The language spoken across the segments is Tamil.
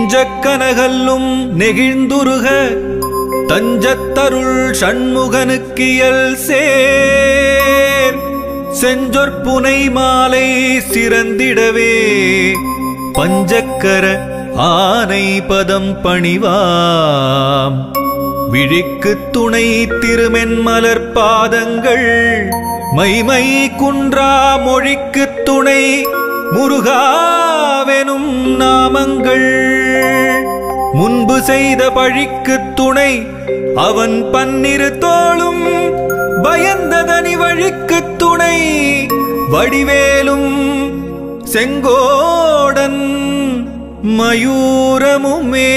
நெஞ்சக்கனகல்லும் நெகிழ்ந்துருக தஞ்சத்தருள் சண்முகனுக்கியல் சேர் செஞ்சொற்புனை மாலை சிறந்திடவே பஞ்சக்கர ஆனை பதம் பணிவாம் விழிக்கு துணை திருமென்மலர் பாதங்கள் மைமை குன்றா மொழிக்கு துணை முருகாவெனும் நாமங்கள் முன்பு செய்த பழிக்கு துணை அவன் பன்னிரு தோளும் பயந்ததனி வழிக்கு துணை வடிவேலும் செங்கோடன் மயூரமுமே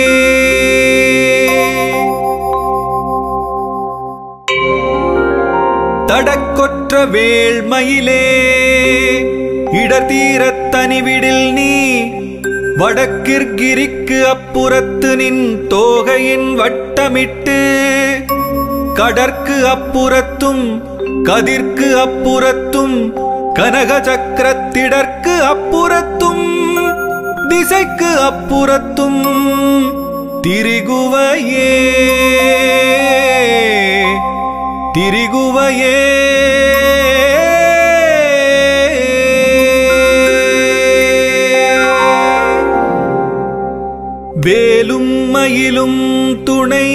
தடக்கொற்ற வேள்மயிலே இடர்தீரத் தனிவிடில் நீ வடக்கிற்கிரிக்கு அப்புறத்து நின் தோகையின் வட்டமிட்டு கடற்கு அப்புறத்தும் கதிர்க்கு அப்புறத்தும் கனக சக்கரத்திடற்கு அப்புறத்தும் திசைக்கு அப்புறத்தும் திரிகுவையே திரிகுவையே வேலும் மயிலும் துணை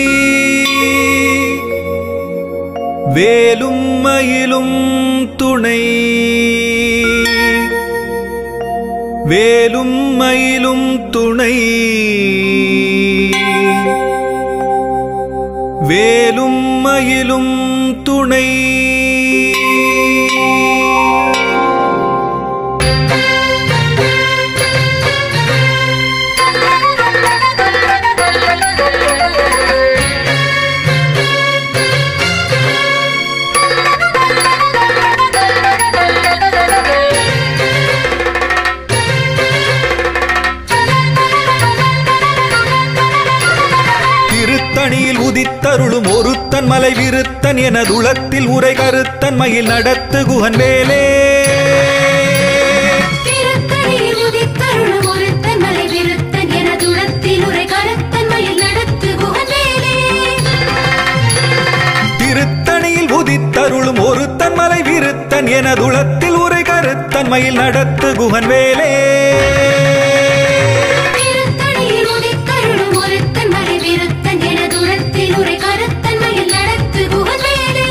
வேலும் மயிலும் துணை வேலும் மயிலும் துணை வேலும் மயிலும் துணை திருத்தணியில் உதித்தருளும் ஒருத்தன் மலை விருத்தன் எனதுளத்தில் உரை கருத்தன் மயில் நடத்து குகன் வேலே திருத்தணியில் உதித்தருளும் ஒருத்தன் மலை விருத்தன் எனதுளத்தில் உரை கருத்தன் மயில் நடத்து குகவேலே. திருத்தணியில் உதித்தருளும் ஒருத்தன் மலை விருத்தன் எனதுளத்தில் உரை கருத்தன் மயில் நடத்து குகன் வேலே திருத்தணியில் உதித்தருளும் ஒருத்தன் மலை விருத்தன் எனதுளத்தில் உரை கருத்தன் மயில் நடத்து குகவேலே.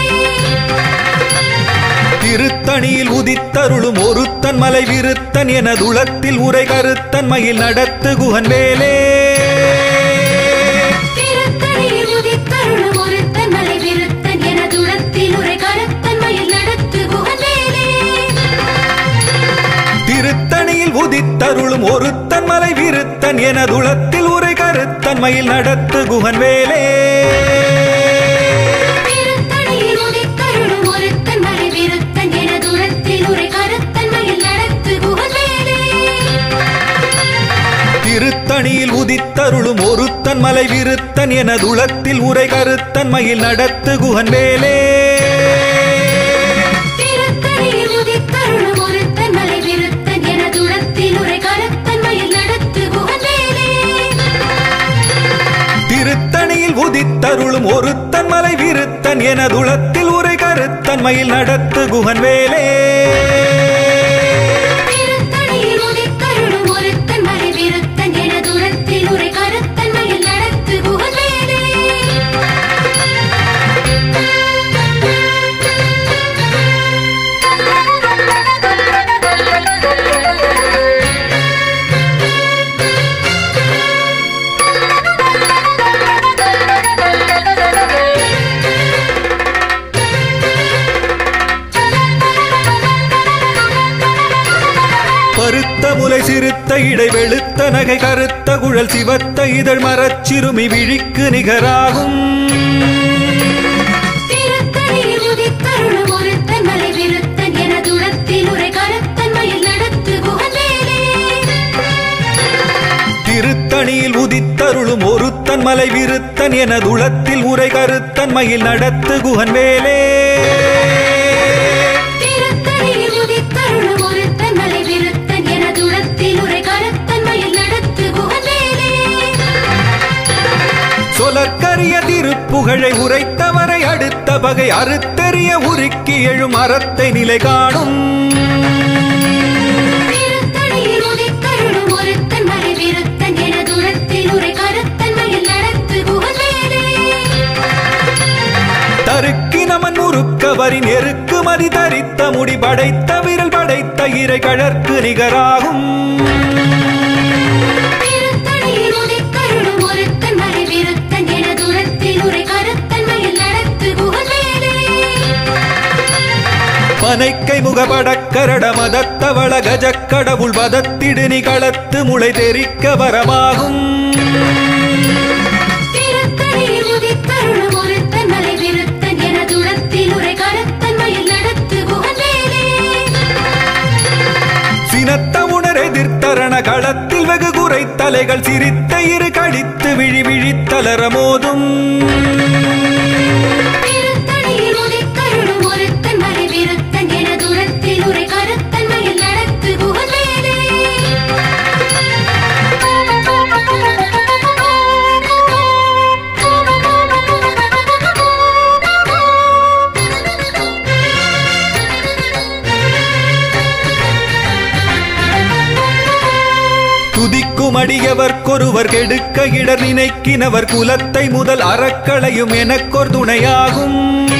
திருத்தணியில் உதித்தருளும் ஒருத்தன் மலை விருத்தன் எனதுளத்தில் உரை கருத்தன் மயில் நடத்து குகன் வேலே திருத்தணியில் உதித்தருளும் ஒருத்தன் மலை விருத்தன் எனதுளத்தில் உரை கருத்தன் மயில் நடத்து குகவேலே. திருத்தணியில் உதித்தருளும் ஒருத்தன் மலை விருத்தன் எனதுளத்தில் உரை கருத்தன் மயில் நடத்து குகன் வேலே திருத்தணியில் உதித்தருளும் ஒருத்தன் மலை விருத்தன் எனதுளத்தில் உரை கருத்தன் மயில் நடத்து குகவேலே. திருத்தணியில் உதித்தருளும் ஒருத்தன் மலை விருத்தன் எனதுளத்தில் உரை கருத்தன் மயில் நடத்து குகன் வேலே திருத்தணியில் உதித்தருளும் ஒருத்தன் மலை விருத்தன் எனதுளத்தில் உரை கருத்தன் மயில் நடத்து குகவேலே. திருத்தணியில் உதித்தருளும் ஒருத்தன் மலை விருத்தன் எனதுளத்தில் உரை கருத்தன் மயில் நடத்து குகன் வேலே திருத்தணியில் உதித்தருளும் ஒருத்தன் மலை விருத்தன் எனதுளத்தில் உரை கருத்தன் மயில் நடத்து குகவேலே. பருத்த முலை சிறுத்த இடை வெளுத்த நகை கருத்த குழல் சிவத்த இதழ் மரச்சிறுமி விழிக்கு நிகராகும் திருத்தணியில் உதித்தருளும் ஒருத்தன் மலை விருத்தன் எனதுளத்தில் உரை கருத்தன் மயில் நடத்து குகவேலே. திருத்தணியில் உதித்தருளும் ஒருத்தன் மலை விருத்தன் எனதுளத்தில் உரை கருத்தன் மயில் நடத்து குகன் வேலே திருத்தணியில் உதித்தருளும் ஒருத்தன் மலை விருத்தன் எனதுளத்தில் உரை கருத்தன் மயில் நடத்து குகவேலே. புகழை உரைத்தவரை அடுத்த பகை அறுத்தெறிய உருக்கி எழும் அறத்தை நிலை காணும் திருத்தணியில் உதித்தருளும் ஒருத்தன் மலை விருத்தன் என துரத்தில் உரை கருத்தன்மையில் நடத்து குகவேலே தருக்கி நமன் முறுக்கவரின் எருக்கு மதி தரித்த முடி படைத்த விரல் படைத்த இறை கழற்கு நிகராகும் திருத்தணியில் உதித்தருளும் ஒருத்தன் மலை விருத்தன் என துரத்தில் உரை கருத்தன்மையில் நடத்து குகவேலே பனைக்கை முகபடக்கரட மதத்தவள கஜக்கடவுள் வதத்திடு நிகளத்து முளை தெரிக்க வரமாகும் திருத்தணியில் உதித்தருளும் ஒருத்தன் மலை விருத்தன் என துரத்தில் உரை கருத்தன்மையில் நடத்து குகவேலே சினத்த உணர் எதிர்த்தரண களத்தில் வெகு குறை தலைகள் சிரித்த இரு கழித்து விழி விழித்தலர மோதும் திருத்தணியில் உதித்தருளும் ஒருத்தன் மலை விருத்தன் என துரத்தில் உரை கருத்தன்மையில் நடத்து குகவேலே துதிக்கும் அடியவர்க்கொருவர் கெடுக்க இடர் நினைக்கினவர் குலத்தை முதல் அறக்களையும் எனக்கொர் துணையாகும்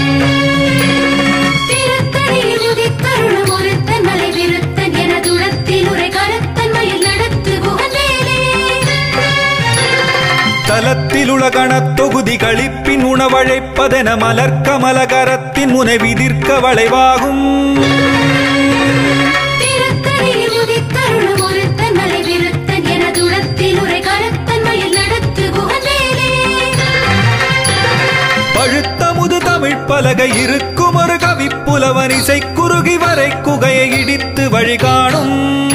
திருத்தணியில் உதித்தருளும் ஒருத்தன் மலை விருத்தன் என துரத்தில் உரை கருத்தன்மையில் நடத்து குகவேலே தலத்தில் உலகணத் தொகுதி களிப்பின் உணவழைப்பதென மலர்க்கமலகரத்தின் முனை விதிர்க்க வளைவாகும் திருத்தணியில் உதித்தருளும் ஒருத்தன் மலை விருத்தன் என துரத்தில் உரை கருத்தன்மையில் நடத்து குகவேலே பழுத்த முது தமிழ் பலகை இருக்கும் ஒரு கவிப்புலவன் இசை குறுகி வரை குகையை இடித்து வழிகாணும்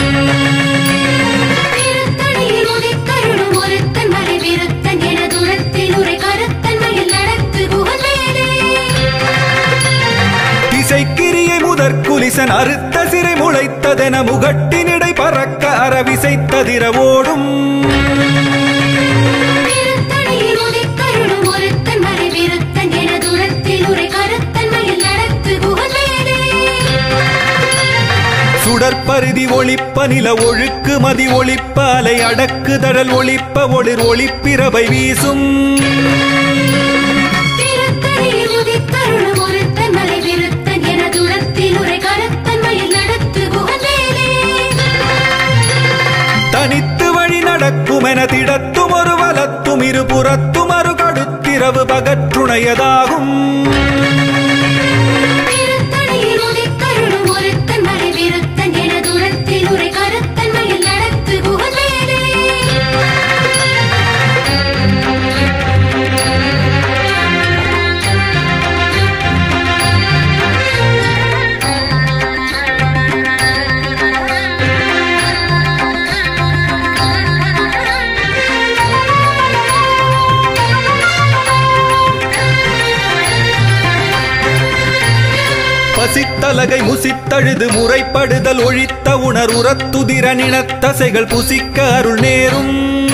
திருத்தணியில் உதித்தருளும் ஒருத்தன் மலை விருத்தன் என துரத்தில் உரை கருத்தன்மையில் நடத்து குகவேலே திசைக்கிரியை முதற் குலிசன் அறுத்த சிறை முளைத்ததென முகட்டினிடை பறக்க அறவிசைத்ததிர ஓடும் திருத்தணியில் உதித்தருளும் ஒருத்தன் மலை விருத்தன் என துரத்தில் உரை கருத்தன்மையில் நடத்து குகவேலே சுடற்பருதி ஒளிப்ப நில ஒழுக்கு மதி ஒளிப்ப அலை அடக்கு தடல் ஒளிப்ப ஒளிர் ஒளிப்பிரவை வீசும் திருத்தணியில் உதித்தருளும் ஒருத்தன் மலை விருத்தன் என துரத்தில் உரை கருத்தன்மையில் நடத்து குகவேலே தனித்து வழி நடக்கும் என திடத்தும் ஒரு வலத்தும் இருபுறத்தும் அரு கடுத்திரவு பகற்றுணையதாகும் திருத்தணியில் உதித்தருளும் ஒருத்தன் மலை விருத்தன் என துரத்தில் உரை கருத்தன்மையில் நடத்து குகவேலே பசித்தலகை முசித்தழுது முறைப்படுதல் ஒழித்த உணர் உரத்துதிர நினத்தசைகள் புசிக்க அருள் நேரும்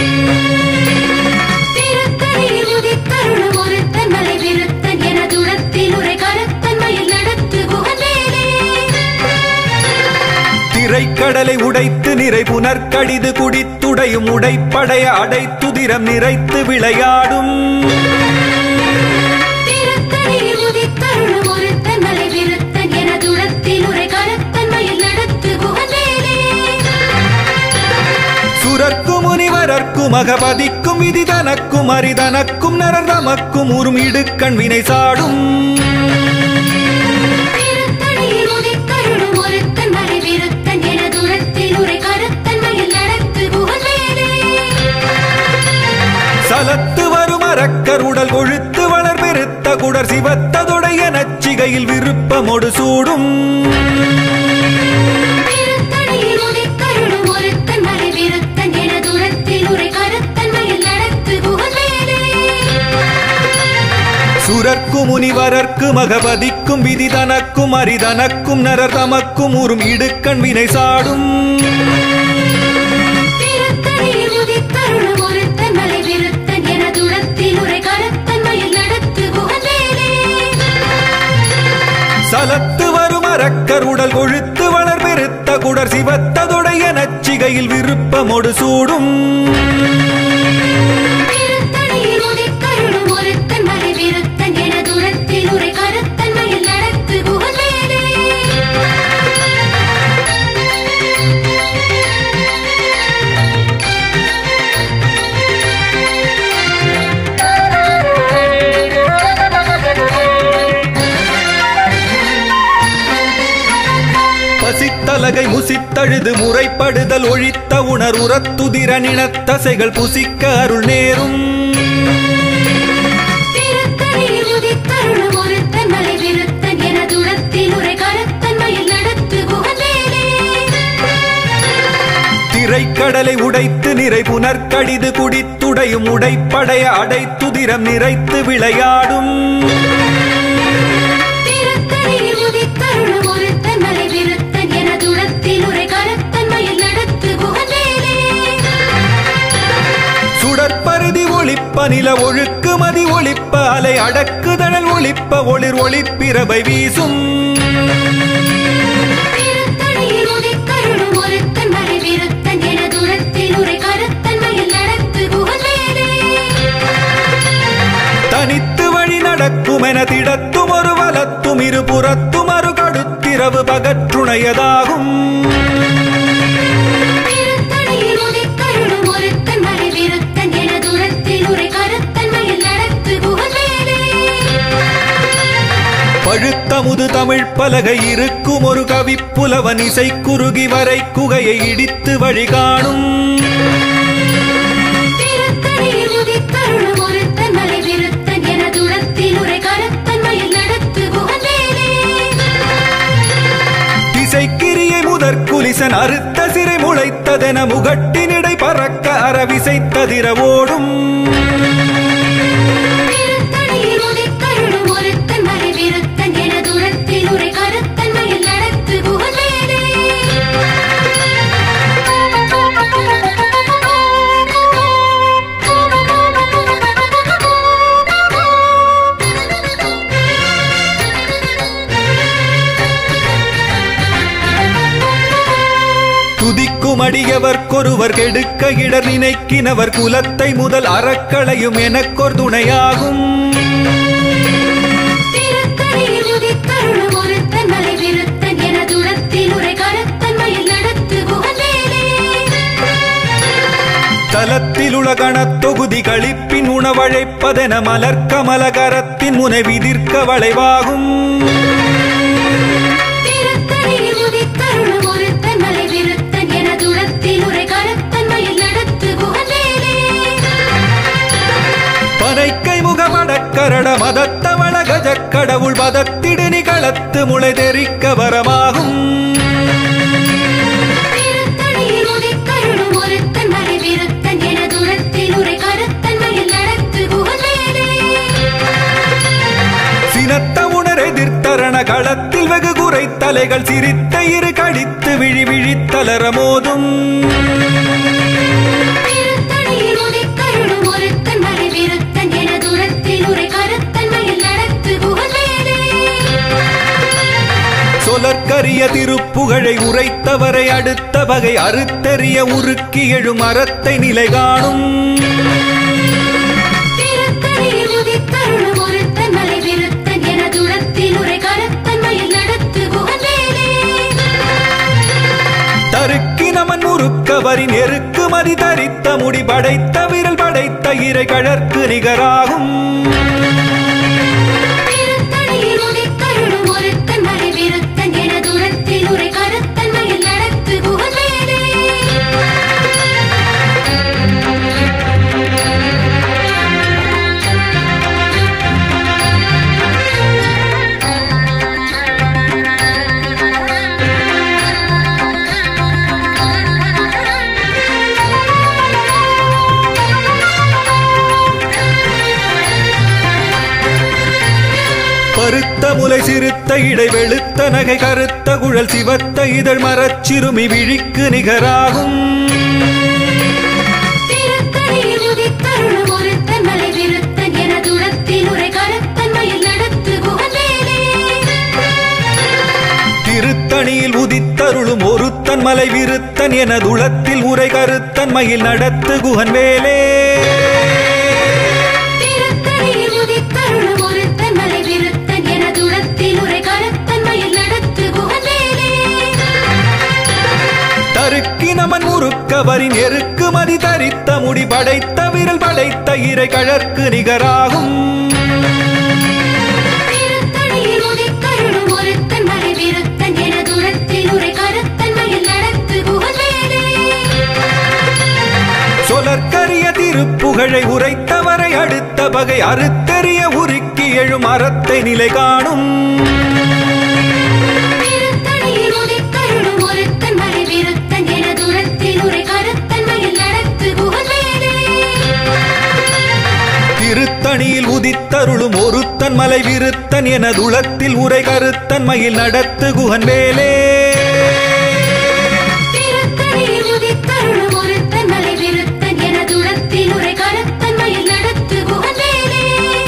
திருத்தணியில் உதித்தருளும் ஒருத்தன் மலை விருத்தன் என துரத்தில் உரை கருத்தன்மையில் நடத்து குகவேலே திரைக்கடலை உடைத்து நிறை புனர்கடிது குடித்துடையும் உடைப்படைய அடைத்துதிரம் நிறைத்து விளையாடும் திருத்தணியில் உதித்தருளும் ஒருத்தன் மலை விருத்தன் என துரத்தில் உரை கருத்தன்மையில் நடத்து குகவேலே சுரர்க்கும் முனிவரர்க்கும் அகபதிக்கும் விதி தனக்கும் அரிதனக்கும் நரர் தமக்கும் உறும் இடுக்கண் வினை சாடும் திருத்தணியில் உதித்தருளும் ஒருத்தன் மலை விருத்தன் என துரத்தில் உரை கருத்தன்மையில் நடத்து குகவேலே சலத்து வரும் அரக்கர் உடல் கொழுத்து வளர் பெருத்த குடர் சிவத்ததொடைய நச்சிகையில் விருப்பமொடு சூடும் திருத்தணியில் உதித்தருளும் ஒருத்தன் மலை விருத்தன் என துரத்தில் உரை கருத்தன்மையில் நடத்து குகவேலே சுரர்க்கும் முனிவரர்க்கும் அகபதிக்கும் விதி தனக்கும் அரிதனக்கும் நரர் தமக்கும் உறும் இடுக்கண் வினை சாடும் திருத்தணியில் உதித்தருளும் ஒருத்தன் மலை விருத்தன் என துரத்தில் உரை கருத்தன்மையில் நடத்து திலகமொடு சூடும் திருத்தணியில் உதித்தருளும் ஒருத்தன் மலை விருத்தன் என துரத்தில் உரை கருத்தன் மயில் நடத்து குகவேலே பசித்தலகை முசித்தழுது முறைப்படுதல் ஒழித்த உணர் உரத்துதிர நினத்தசைகள் புசிக்க அருள் நேரும் திருத்தணியில் உதித்தருளும் ஒருத்தன் மலை விருத்தன் என துரத்தில் உரை கருத்தன் மயில் நடத்து குகவேலே திரைக்கடலை உடைத்து நிறை புனற்கடிது குடித்துடையும் உடைப்படைய அடைத்துதிரம் நிறைத்து விளையாடும் திருத்தணியில் உதித்தருளும் ஒருத்தன் மலை விருத்தன் என துரத்தில் உரை கருத்தன் மயில் நடத்து குகவேலே சுடற்பருதி ஒளிப்ப நில ஒழுக்கு மதி ஒளிப்ப அலை அடக்குதழல் ஒளிப்ப ஒளிர் ஒளிப்பிரபை வீசும் திருத்தணியில் உதித்தருளும் ஒருத்தன் மலை விருத்தன் என துரத்தில் உரை கருத்தன் மயில் நடத்து குகவேலே தனித்து வழி நடக்கும் என திடத்தும் ஒரு வலத்தும் இருபுறத்தும் அரு கடுத்திரவு பகற்றுணையதாகும் திருத்தணியில் உதித்தருளும் ஒருத்தன் மலை விருத்தன் என துரத்தில் உரை கருத்தன் மயில் நடத்து குகவேலே பழுத்தமுது தமிழ் பலகை இருக்கும் ஒரு கவிப்புலவன் இசை குறுகி வரை குகையை இடித்து வழி காணும் திருத்தணியில் உதித்தருளும் ஒருத்தன் மலை விருத்தன் என துரத்தில் உரை கருத்தன் மயில் நடத்து குகவேலே திசைக்கிரியை முதற் குலிசன் அறுத்த சிறை முளைத்ததென முகட்டினிடை பறக்க அறவிசைத்ததிர ஓடும் திருத்தணியில் உதித்தருளும் ஒருத்தன் மலை விருத்தன் என துரத்தில் உரை கருத்தன் மயில் நடத்து குகவேலே துதிக்கும் அடியவர்க்கொருவர் கெடுக்க இடர் நினைக்கினவர் குலத்தை முதல் அறக்களையும் எனக்கொரு துணையாகும் திருத்தணியில் உதித்தருளும் ஒருத்தன் மலை விருத்தன் என துரத்தில் உரை கருத்தன் மயில் நடத்து குகவேலே தலத்தில் உலகணத் தொகுதி களிப்பின் உணவழைப்பதென மலர்க்கமலகரத்தின் முனை விதிர்க்க வளைவாகும் திருத்தணியில் உதித்தருளும் ஒருத்தன் மலை விருத்தன் என துரத்தில் உரை கருத்தன் மயில் நடத்து குகவேலே பனைக்கை முகமடக்கரட மதத்தவள கஜக் கடவுள் பதத்திடு நிகளத்து முளை தெரிக்க வரமாகும் திருத்தணியில் உதித்தருளும் ஒருத்தன் மலை விருத்தன் என துரத்தில் உரை கருத்தன் மயில் நடத்து குகவேலே சினத்த உணர் எதிர்த்தரண களத்தில் வெகு குறை தலைகள் சிரித்த இரு கடித்து விழி விழித்தலர மோதும் திருத்தணியில் உதித்தருளும் ஒருத்தன் மலை விருத்தன் என துரத்தில் உரை கருத்தன் மயில் நடத்து குகவேலே சொலற்கரிய திருப்புகழை உரைத்தவரை அடுத்த வகை அறுத்தெறிய உருக்கி எழும் அறத்தை நிலை காணும் திருத்தணியில் உதித்தருளும் ஒருத்தன் மலை விருத்தன் என துரத்தில் உரை கருத்தன் மயில் நடத்து குகவேலே தருக்கினமன் முறுக்கவரின் எருக்கு மதி தரித்த முடி படைத்த விரல் படைத்த இறை கழற்கு நிகராகும் திருத்தணியில் உதித்தருளும் ஒருத்தன் மலை விருத்தன் என துரத்தில் உரை கருத்தன் மயில் நடத்து குகவேலே பருத்த முலை சிறுத்த இடை வெளுத்த நகை கருத்த குழல் சிவத்த இதழ் மரச்சிறுமி விழிக்கு நிகராகும் திருத்தணியில் உதித்தருளும் ஒருத்தன் மலை விருத்தன் என துரத்தில் உரை கருத்தன் மயில் நடத்து குகவேலே திருத்தணியில் உதித்தருளும் ஒருத்தன் ஒருத்தன் மலை விருத்தன் என துளத்தில் உரை கருத்தன் மயில் நடத்து குகன் வேலே திருத்தணியில் உதித்தருளும் ஒருத்தன் மலை விருத்தன் என துளத்தில் உரை கருத்தன் மயில் நடத்து குகவேலே தருக்கி நமன் முறுக்கவரின் எருக்கு மதி தரித்த முடி படைத்த விரல் படைத்த இறை கழற்கு நிகராகும் திருத்தணியில் உதித்தருளும் ஒருத்தன் மலை விருத்தன் என துளத்தில் உரை கருத்தன் மயில் நடத்து குகவேலே சொலற்கரிய திருப்புகழை உரைத்தவரை அடுத்த பகை அறுத்தெறிய உருக்கி எழும் அறத்தை நிலை காணும் திருத்தணியில் உதித்தருளும் ஒருத்தன் மலை விருத்தன் என துளத்தில் உரை கருத்தன் மயில் நடத்து குகவேலே திருத்தணியில் உதித்தருளும் ஒருத்தன் மலை விருத்தன் என துளத்தில் உரை கருத்தன் மயில் நடத்து குகன் வேலே திருத்தணியில் உதித்தருளும் ஒருத்தன் மலை விருத்தன் என துளத்தில் உரை கருத்தன் மயில் நடத்து குகவேலே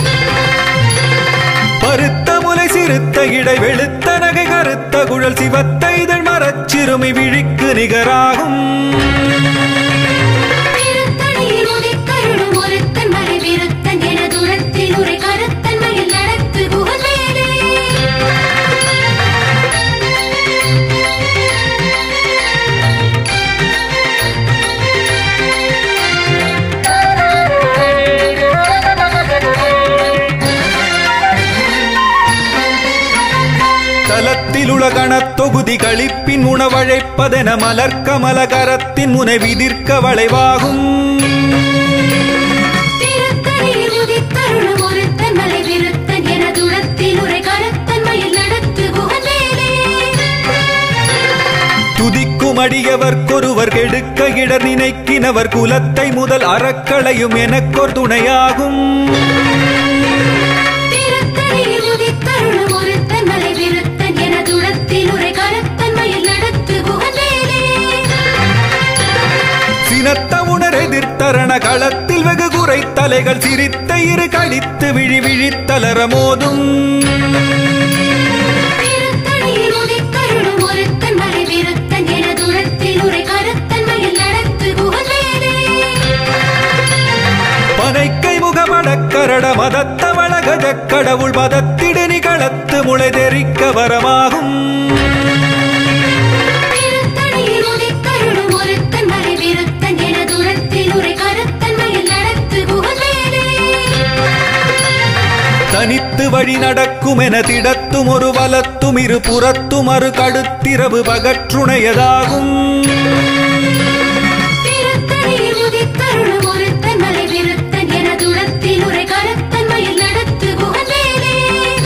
பருத்த முலை சிறுத்த இடை வெளுத்த நகை கருத்த குழல் சிவத்த இதழ் மரச்சிறுமி விழிக்கு நிகராகும் திருத்தணியில் உதித்தருளும் ஒருத்தன் மலை விருத்தன் என துளத்தில் உரை கருத்தன் மயில் நடத்து குகவேலே தலத்தில் உலகணத் தொகுதி களிப்பின் உணவழைப்பதென மலர் கமல கரத்தின் முனை விதிர்க்க வளைவாகும் திருத்தணியில் உதித்தருளும் ஒருத்தன் மலை விருத்தன் என துளத்தில் உரை கருத்தன் மயில் நடத்து குகவேலே துதிக்கும் அடியவர்க்கொருவர் கெடுக்க இடர் நினைக்கினவர் குலத்தை முதல் அறக்களையும் எனக்கொர் துணையாகும் திருத்தணியில் உதித்தருளும் ஒருத்தன் மலை விருத்தன் என துளத்தில் உரை கருத்தன் மயில் நடத்து குகவேலே சினத்த உணர் எதிர்த்தரண களத்தில் வெகு குறை தலைகள் சிரித்த இரு கடித்து விழி விழித்தலர மோதும் திருத்தணியில் உதித்தருளும் ஒருத்தன் மலை விருத்தன் என துளத்தில் உரை கருத்தன் மயில் நடத்து குகவேலே பனைக்கை முகமடக்கரட மதத்த வளகஜ கடவுள் மதத்திடு நிகளத்து முளை தெரிக்க வரமாகும் திருத்தணியில் உதித்தருளும் ஒருத்தன் மலை விருத்தன் என துளத்தில் உரை கருத்தன் மயில் நடத்து குகவேலே தனித்து வழி நடக்கும் என திடத்தும் ஒரு வலத்தும் இரு புறத்தும் அரு கடுத்திரவு பகற்றுணையதாகும் திருத்தணியில் உதித்தருளும் ஒருத்தன் மலை விருத்தன் என துளத்தில் உரை கருத்தன் மயில் நடத்து குகவேலே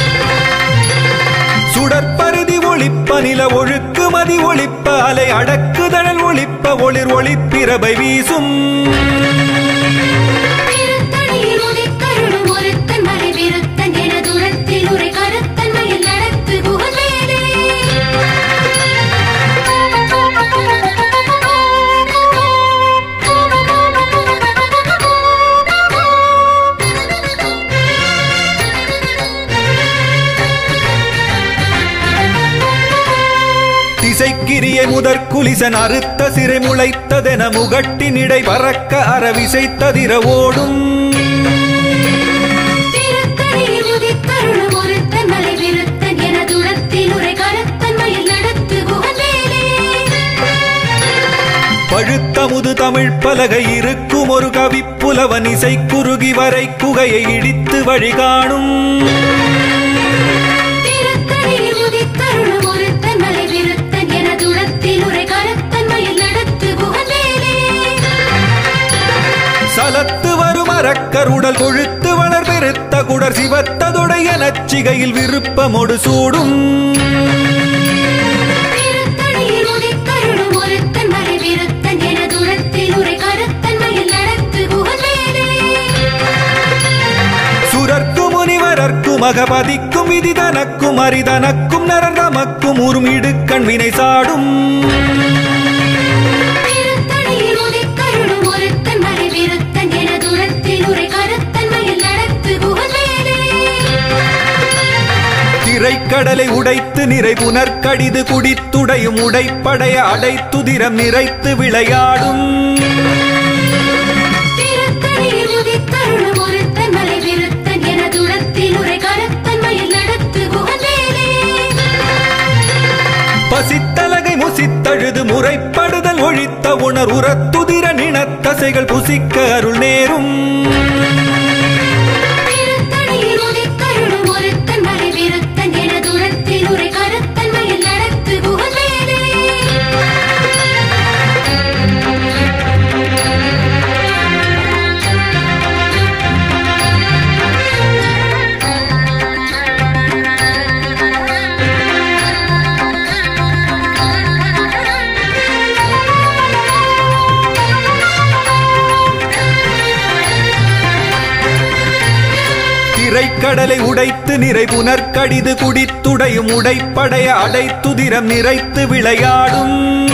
சுடற்பருதி ஒளிப்ப நில ஒழுக்கு மதி ஒளிப்ப அலை அடக்குதழல் ஒளிப்ப ஒளிர் ஒளிப்பிரபை வீசும் திருத்தணியில் உதித்தருளும் ஒருத்தன் மலை விருத்தன் என துளத்தில் உரை கருத்தன் மயில் நடத்து குகவேலே திசைக்கிரிய முதற் குலிசன் அறுத்த சிறை முளைத்ததென முகட்டின் இடை பறக்க அறவிசைத்ததிர ஓடும் திருத்தணியில் உதித்தருளும் ஒருத்தன் மலை விருத்தன் என துளத்தில் உரை கருத்தன் மயில் நடத்து குகவேலே பழுத்த முது தமிழ் பலகை இருக்கும் ஒரு கவிப்புலவன் இசை குறுகி வரை குகையை இடித்து வழி காணும் திருத்தணியில் உதித்தருளும் ஒருத்தன் மலை விருத்தன் என துளத்தில் உரை கருத்தன் மயில் நடத்து குகவேலே சலத்து வரும் அரக்கர் உடல் கொழுத்து வளர் பெருத்த குடர் சிவத்ததொடைய நச்சிகையில் விருப்பமொடு சூடும் திருத்தணியில் உதித்தருளும் ஒருத்தன் மலை விருத்தன் என துளத்தில் உரை கருத்தன் மயில் நடத்து குகவேலே சுரர்க்கு முனிவரர்க்கும் அகபதிக்கும் விதி தனக்கும் அரிதனக்கும் நரர் தமக்கும் உறும் இடுக்கண் வினை சாடும் திருத்தணியில் உதித்தருளும் ஒருத்தன் மலை விருத்தன் என துளத்தில் உரை கருத்தன் மயில் நடத்து குகவேலே திரை திரைக்கடலை உடைத்து நிறை புனர்கடிது குடித்துடையும் உடைப்படைய அடைத்துதிரம் நிறைத்து விளையாடும் திருத்தணியில் உதித்தருளும் ஒருத்தன் மலை விருத்தன் எனதுளத்தில் உரை கருத்தன் மயில் நடத்து குகவேலே பசித்தலகை முசித்தழுது முறைப்படுதல் ஒழித்த உணர் உரத்துதிர நினத்தசைகள் புசிக்க அருள் நேரும் திருத்தணியில் உதித்தருளும் ஒருத்தன் மலை விருத்தன் எனதுளத்தில் உரை கருத்தன் மயில் நடத்து குகவேலே திரைக்கடலை உடைத்து நிறை புனர்கடிது குடித்துடையும் உடைப்படைய அடைத்துதிரம் நிறைத்து விளையாடும்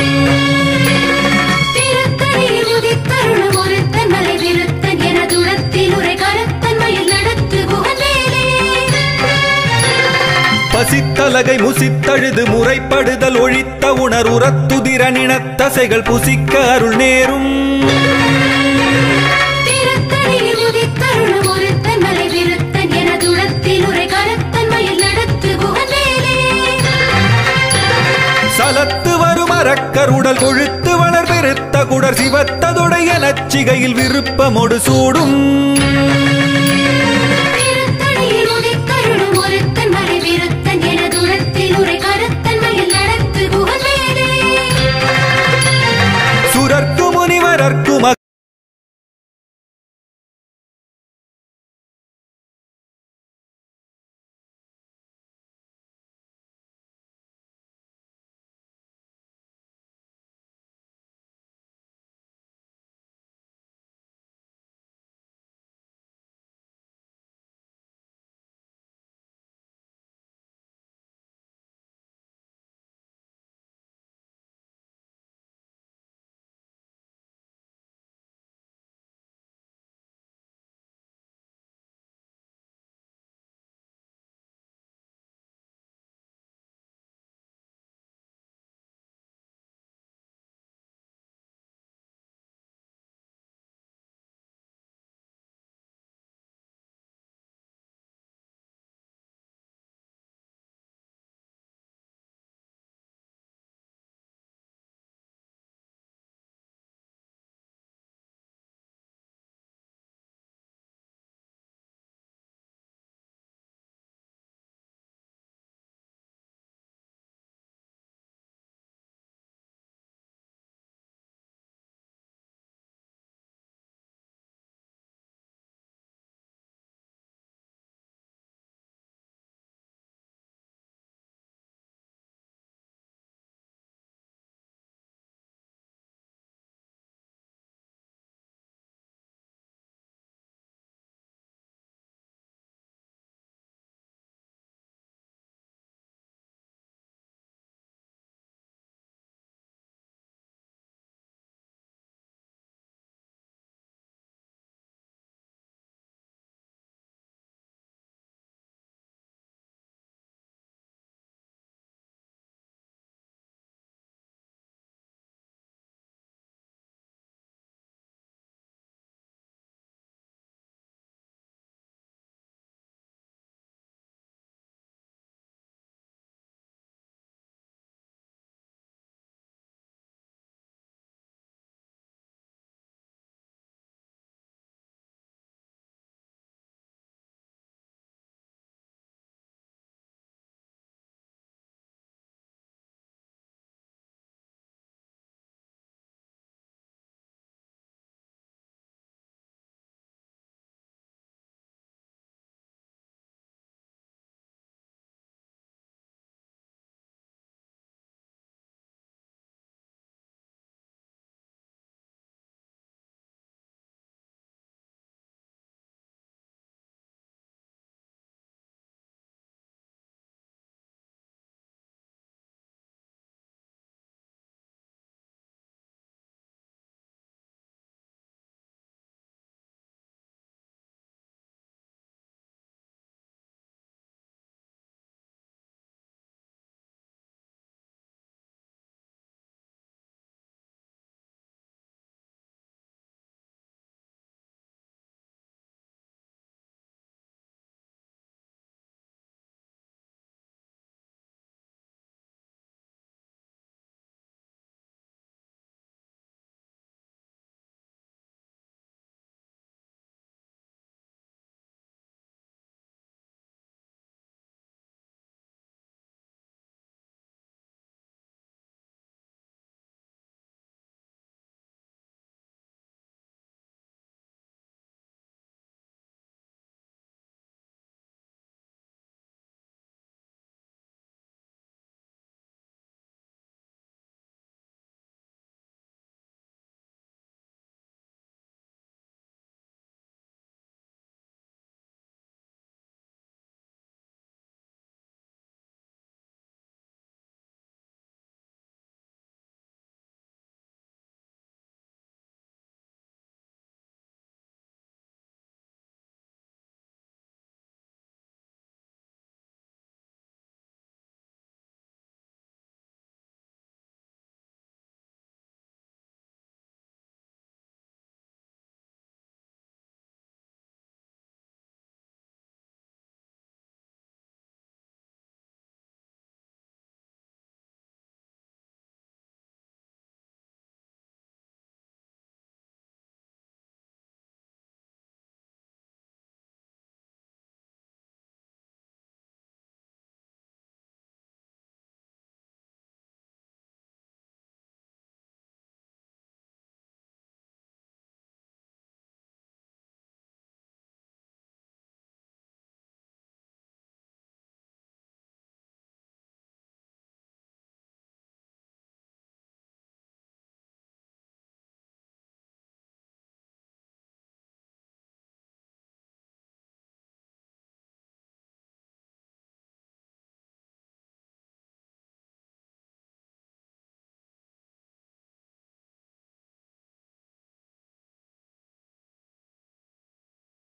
திருத்தணியில் உதித்தருளும் ஒருத்தன் மலை விருத்தன் எனதுளத்தில் உரை கருத்தன் மயில் நடத்து குகவேலே பசித்தலகை முசித்தழுது முறைப்படுதல் ஒழித்த உணர் உரத்துதிர நினத்தசைகள் புசிக்க அருள் நேரும் திருத்தணியில் உதித்தருளும் ஒருத்தன் மலை விருத்தன் எனதுளத்தில் உரை கருத்தன் மயில் நடத்து குகவேலே சலத்து வரும் அரக்கருடல் கொழுத்து வளர் பெருத்த குடர் சிவத்ததுடைய நச்சிகையில் விருப்பமொடு சூடும்